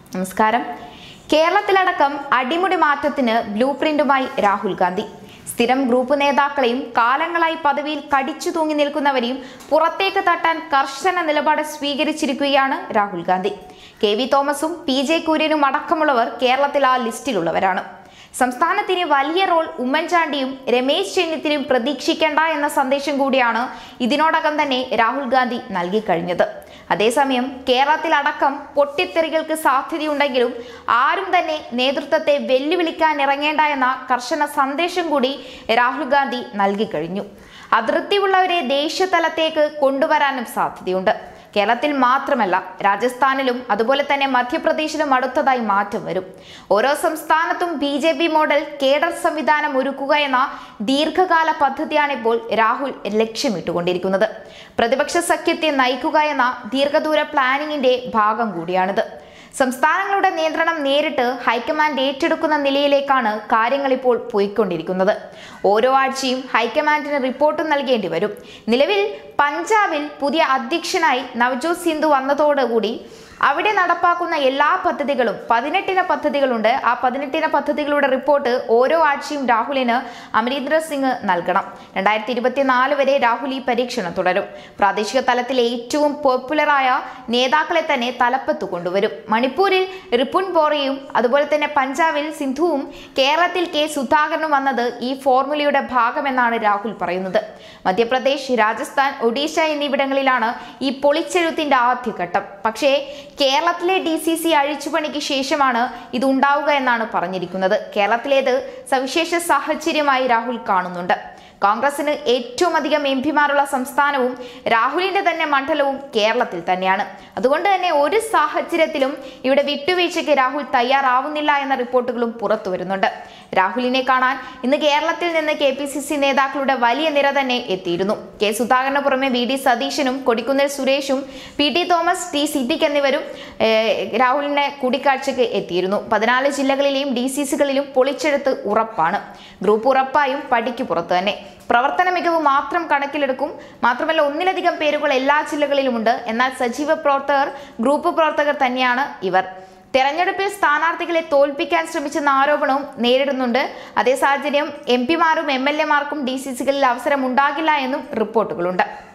നമസ്കാരം കേരളത്തിലടക്കം അടിമുടി മാറ്റത്തിന് ബ്ലൂ പ്രിന്റുമായി രാഹുൽ ഗാന്ധി സ്ഥിരം ഗ്രൂപ്പ് നേതാക്കളെയും കാലങ്ങളായി പദവിയിൽ കടിച്ചു തൂങ്ങി നിൽക്കുന്നവരെയും പുറത്തേക്ക് തട്ടാൻ കർശന നിലപാട് സ്വീകരിച്ചിരിക്കുകയാണ് രാഹുൽ ഗാന്ധി കെ വി തോമസും പി ജെ കുര്യനും അടക്കമുള്ളവർ കേരളത്തിൽ ആ ലിസ്റ്റിലുള്ളവരാണ് സംസ്ഥാനത്തിന് വലിയ റോൾ ഉമ്മൻചാണ്ടിയും രമേശ് ചെന്നിത്തലയും പ്രതീക്ഷിക്കേണ്ട എന്ന സന്ദേശം കൂടിയാണ് ഇതിനോടകം തന്നെ രാഹുൽ ഗാന്ധി നൽകിക്കഴിഞ്ഞത് അതേസമയം കേരളത്തിലടക്കം പൊട്ടിത്തെറികൾക്ക് സാധ്യതയുണ്ടെങ്കിലും ആരും തന്നെ നേതൃത്വത്തെ വെല്ലുവിളിക്കാൻ ഇറങ്ങേണ്ട എന്ന കർശന സന്ദേശം കൂടി രാഹുൽ ഗാന്ധി നൽകിക്കഴിഞ്ഞു അതിർത്തിയുള്ളവരെ ദേശീയതലത്തേക്ക് കൊണ്ടുവരാനും സാധ്യതയുണ്ട് കേരളത്തിൽ മാത്രമല്ല രാജസ്ഥാനിലും അതുപോലെ തന്നെ മധ്യപ്രദേശിലും അടുത്തതായി മാറ്റം വരും ഓരോ സംസ്ഥാനത്തും B J P model cadre സംവിധാനം ഒരുക്കുക എന്ന ദീർഘകാല പദ്ധതിയാണ് ഇപ്പോൾ രാഹുൽ ലക്ഷ്യമിട്ടുകൊണ്ടിരിക്കുന്നത് പ്രതിപക്ഷ സഖ്യത്തെ നയിക്കുക എന്ന ദീർഘദൂര പ്ലാനിങ്ങിന്റെ ഭാഗം കൂടിയാണിത് സംസ്ഥാനങ്ങളുടെ നിയന്ത്രണം നേരിട്ട് ഹൈക്കമാൻഡ് ഏറ്റെടുക്കുന്ന നിലയിലേക്കാണ് കാര്യങ്ങൾ ഇപ്പോൾ പോയിക്കൊണ്ടിരിക്കുന്നത് ഓരോ ആഴ്ചയും ഹൈക്കമാൻഡിന് റിപ്പോർട്ട് നൽകേണ്ടി വരും നിലവിൽ പഞ്ചാബിൽ പുതിയ അധ്യക്ഷനായി നവജോത് സിന്ധു വന്നതോടുകൂടി അവിടെ നടപ്പാക്കുന്ന എല്ലാ പദ്ധതികളും പതിനെട്ടിന പദ്ധതികളുണ്ട് ആ പതിനെട്ടിന പദ്ധതികളുടെ റിപ്പോർട്ട് ഓരോ ആഴ്ചയും രാഹുലിന് അമരീന്ദർ സിംഗ് നൽകണം രണ്ടായിരത്തി ഇരുപത്തിനാല് വരെ രാഹുൽ ഈ പരീക്ഷണം തുടരും പ്രാദേശിക തലത്തിൽ ഏറ്റവും പോപ്പുലറായ നേതാക്കളെ തന്നെ തലപ്പത്ത് കൊണ്ടുവരും മണിപ്പൂരിൽ റിപ്പുൻ ബോറയും അതുപോലെ തന്നെ പഞ്ചാബിൽ സിന്ധുവും കേരളത്തിൽ കെ സുധാകരനും വന്നത് ഈ ഫോർമുലയുടെ ഭാഗമെന്നാണ് രാഹുൽ പറയുന്നത് മധ്യപ്രദേശ് രാജസ്ഥാൻ ഒഡീഷ എന്നിവിടങ്ങളിലാണ് ഈ പൊളിച്ചെഴുത്തിന്റെ ആദ്യഘട്ടം പക്ഷേ കേരളത്തിലെ ഡി സി സി അഴിച്ചുപണിക്ക് ശേഷമാണ് ഇത് ഉണ്ടാവുക എന്നാണ് പറഞ്ഞിരിക്കുന്നത് കേരളത്തിലേത് സവിശേഷ സാഹചര്യമായി രാഹുൽ കാണുന്നുണ്ട് കോൺഗ്രസിന് ഏറ്റവും അധികം എം പിമാരുള്ള സംസ്ഥാനവും രാഹുലിന്റെ തന്നെ മണ്ഡലവും കേരളത്തിൽ തന്നെയാണ് അതുകൊണ്ട് തന്നെ ഒരു സാഹചര്യത്തിലും ഇവിടെ വിട്ടുവീഴ്ചയ്ക്ക് രാഹുൽ തയ്യാറാവുന്നില്ല എന്ന റിപ്പോർട്ടുകളും പുറത്തു വരുന്നുണ്ട് രാഹുലിനെ കാണാൻ ഇന്ന് കേരളത്തിൽ നിന്ന് കെ പി സി സി നേതാക്കളുടെ വലിയ നിര തന്നെ എത്തിയിരുന്നു കെ സുധാകരന് പുറമെ വി ഡി സതീശനും കൊടിക്കുന്നിൽ സുരേഷും P T Thomas T Siddique എന്നിവരും ഏഹ്, രാഹുലിനെ കൂടിക്കാഴ്ചയ്ക്ക് എത്തിയിരുന്നു പതിനാല് ജില്ലകളിലെയും ഡി സി സികളിലും പൊളിച്ചെടുത്ത് ഉറപ്പാണ് ഗ്രൂപ്പ് ഉറപ്പായും പടിക്ക് പുറത്ത് തന്നെ പ്രവർത്തന മികവ് മാത്രം കണക്കിലെടുക്കും മാത്രമല്ല ഒന്നിലധികം പേരുകൾ എല്ലാ ജില്ലകളിലുമുണ്ട് എന്നാൽ സജീവ പ്രവർത്തകർ ഗ്രൂപ്പ് പ്രവർത്തകർ തന്നെയാണ് ഇവർ തെരഞ്ഞെടുപ്പിൽ സ്ഥാനാർത്ഥികളെ തോൽപ്പിക്കാൻ ശ്രമിച്ചെന്ന ആരോപണവും നേരിടുന്നുണ്ട് അതേ സാഹചര്യം എം പിമാരും എം എൽ എമാർക്കും ഡി സി സികളിൽ അവസരം ഉണ്ടാകില്ല എന്നും റിപ്പോർട്ടുകളുണ്ട്